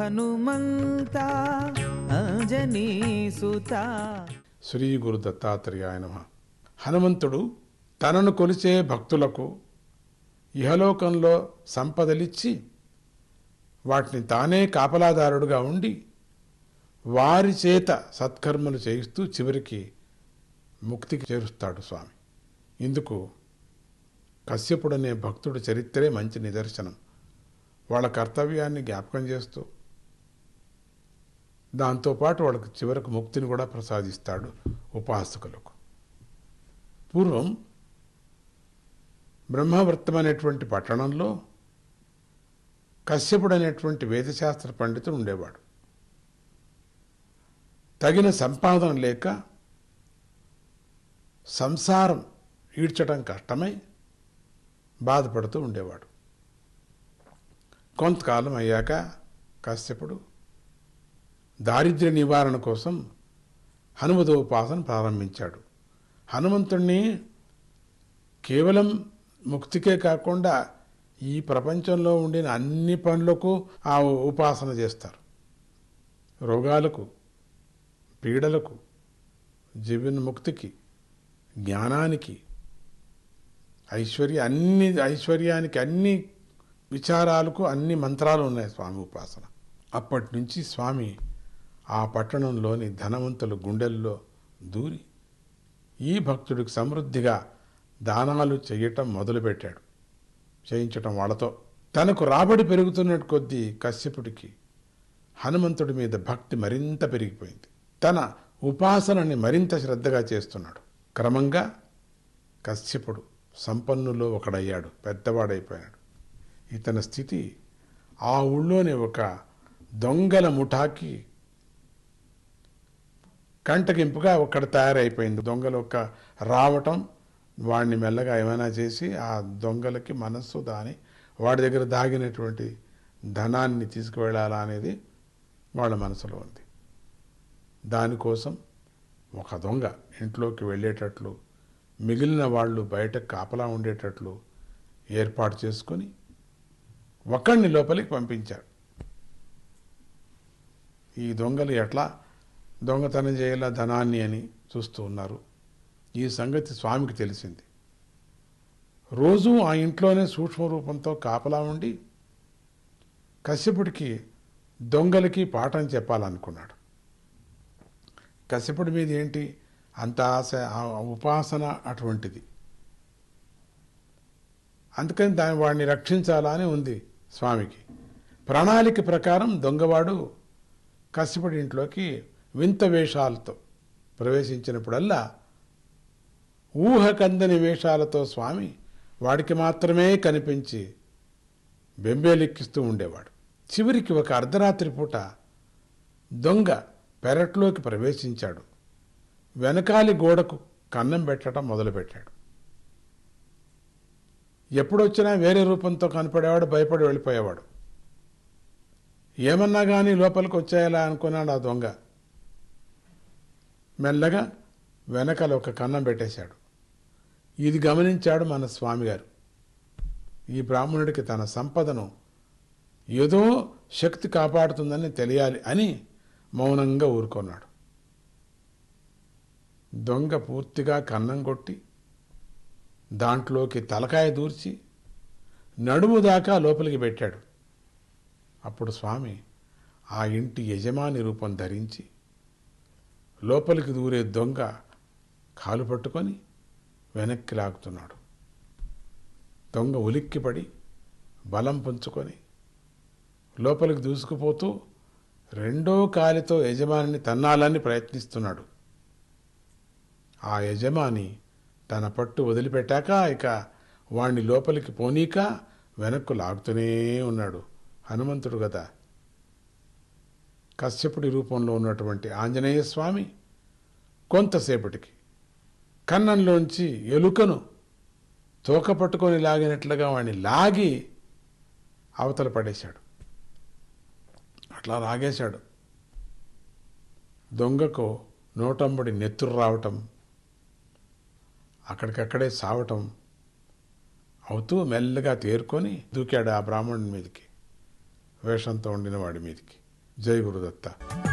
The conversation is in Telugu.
హనుమంత అంజనీ సుత శ్రీ గురు దత్తాత్రేయాయ నమ హనుమంతుడు తనను కొలిచే భక్తులకు ఇహలోకంలో సంపదలిచ్చి వాటిని తానే కాపలాదారుడుగా ఉండి వారి చేత సత్కర్మలు చేయిస్తూ చివరికి ముక్తికి చేరుస్తాడు స్వామి ఇందుకు కశ్యపుడనే భక్తుడి చరిత్రే మంచి నిదర్శనం వాళ్ళ కర్తవ్యాన్ని జ్ఞాపకం చేస్తూ దాంతోపాటు వాళ్ళకి చివరకు ముక్తిని కూడా ప్రసాదిస్తాడు ఉపాసకులకు పూర్వం బ్రహ్మవృత్తం అనేటువంటి పట్టణంలో కశ్యపుడు అనేటువంటి వేదశాస్త్ర పండితుడు ఉండేవాడు తగిన సంపాదన లేక సంసారం ఈడ్చడం కష్టమై బాధపడుతూ ఉండేవాడు కొంతకాలం అయ్యాక కశ్యపుడు దారిద్ర్య నివారణ కోసం హనుమతోపాసన ప్రారంభించాడు హనుమంతుణ్ణి కేవలం ముక్తికే కాకుండా ఈ ప్రపంచంలో ఉండిన అన్ని పనులకు ఆ ఉపాసన చేస్తారు రోగాలకు పీడలకు జీవన ముక్తికి జ్ఞానానికి ఐశ్వర్య అన్ని ఐశ్వర్యానికి అన్ని విచారాలకు అన్ని మంత్రాలు ఉన్నాయి స్వామి ఉపాసన అప్పటి నుంచి స్వామి ఆ పట్టణంలోని ధనవంతుల గుండెల్లో దూరి ఈ భక్తుడికి సమృద్ధిగా దానాలు చేయటం మొదలుపెట్టాడు చేయించటం వాళ్ళతో తనకు రాబడి పెరుగుతున్న కొద్దీ కశ్యపుడికి హనుమంతుడి మీద భక్తి మరింత పెరిగిపోయింది తన ఉపాసనని మరింత శ్రద్ధగా చేస్తున్నాడు క్రమంగా కశ్యపుడు సంపన్నులో ఒకడయ్యాడు పెద్దవాడైపోయాడు ఇతని స్థితి ఆ ఊళ్ళోని ఒక దొంగల ముఠాకి కంటకింపుగా ఒక్కడ తయారైపోయింది దొంగలు ఒక రావటం వాడిని మెల్లగా ఏమైనా చేసి ఆ దొంగలకి మనస్సు దాని వాడి దగ్గర దాగినటువంటి ధనాన్ని తీసుకువెళ్ళాలా అనేది వాళ్ళ మనసులో ఉంది దానికోసం ఒక దొంగ ఇంట్లోకి వెళ్ళేటట్లు మిగిలిన వాళ్ళు బయట కాపలా ఉండేటట్లు ఏర్పాటు చేసుకొని ఒకడిని లోపలికి పంపించారు ఈ దొంగలు ఎట్లా దొంగతనం చేయాల ధనాన్ని అని చూస్తూ ఉన్నారు ఈ సంగతి స్వామికి తెలిసింది రోజూ ఆ ఇంట్లోనే సూక్ష్మ రూపంతో కాపలా ఉండి కశ్యపుడికి దొంగలకి పాఠం చెప్పాలనుకున్నాడు కశ్యపుడి మీద ఏంటి అంత ఆశ ఆ ఉపాసన అటువంటిది అందుకని దాని వాడిని రక్షించాలా అని ఉంది స్వామికి ప్రణాళిక ప్రకారం దొంగవాడు కశ్యపుడి ఇంట్లోకి వింత వేషాలతో ప్రవేశించినప్పుడల్లా ఊహకందని వేషాలతో స్వామి వాడికి మాత్రమే కనిపించి బెంబేలెక్కిస్తూ ఉండేవాడు చివరికి ఒక అర్ధరాత్రి పూట దొంగ పెరట్లోకి ప్రవేశించాడు వెనకాలి గోడకు కన్నం పెట్టడం మొదలుపెట్టాడు ఎప్పుడొచ్చినా వేరే రూపంతో కనపడేవాడు భయపడి వెళ్ళిపోయేవాడు ఏమన్నా కానీ లోపలికి వచ్చేయాలా అనుకున్నాడు ఆ దొంగ మెల్లగా వెనకాల ఒక కన్నం పెట్టేశాడు ఇది గమనించాడు మన స్వామిగారు ఈ బ్రాహ్మణుడికి తన సంపదను ఏదో శక్తి కాపాడుతుందని తెలియాలి అని మౌనంగా ఊరుకున్నాడు దొంగ పూర్తిగా కన్నం కొట్టి దాంట్లోకి తలకాయ దూర్చి నడుము దాకా లోపలికి పెట్టాడు అప్పుడు స్వామి ఆ ఇంటి యజమాని రూపం ధరించి లోపలికి దూరే దొంగ కాలు పట్టుకొని వెనక్కి లాగుతున్నాడు దొంగ ఉలిక్కిపడి బలం పుంజుకొని లోపలికి దూసుకుపోతూ రెండో కాలితో యజమానిని తన్నాలని ప్రయత్నిస్తున్నాడు ఆ యజమాని తన పట్టు వదిలిపెట్టాక ఇక వాణ్ణి లోపలికి పోనీక వెనక్కు లాగుతూనే ఉన్నాడు హనుమంతుడు కదా కశ్యపుడి రూపంలో ఉన్నటువంటి ఆంజనేయ స్వామి కొంతసేపటికి కన్నంలోంచి ఎలుకను తోక పట్టుకొని లాగినట్లుగా వాడిని లాగి అవతల పడేశాడు అట్లా లాగేశాడు దొంగకు నోటంబడి నెత్తురు రావటం అక్కడికక్కడే సావటం అవుతూ మెల్లగా తేరుకొని దూకాడు ఆ బ్రాహ్మణుని మీదకి వేషంతో ఉండిన వాడి మీదకి జై గురుదత్త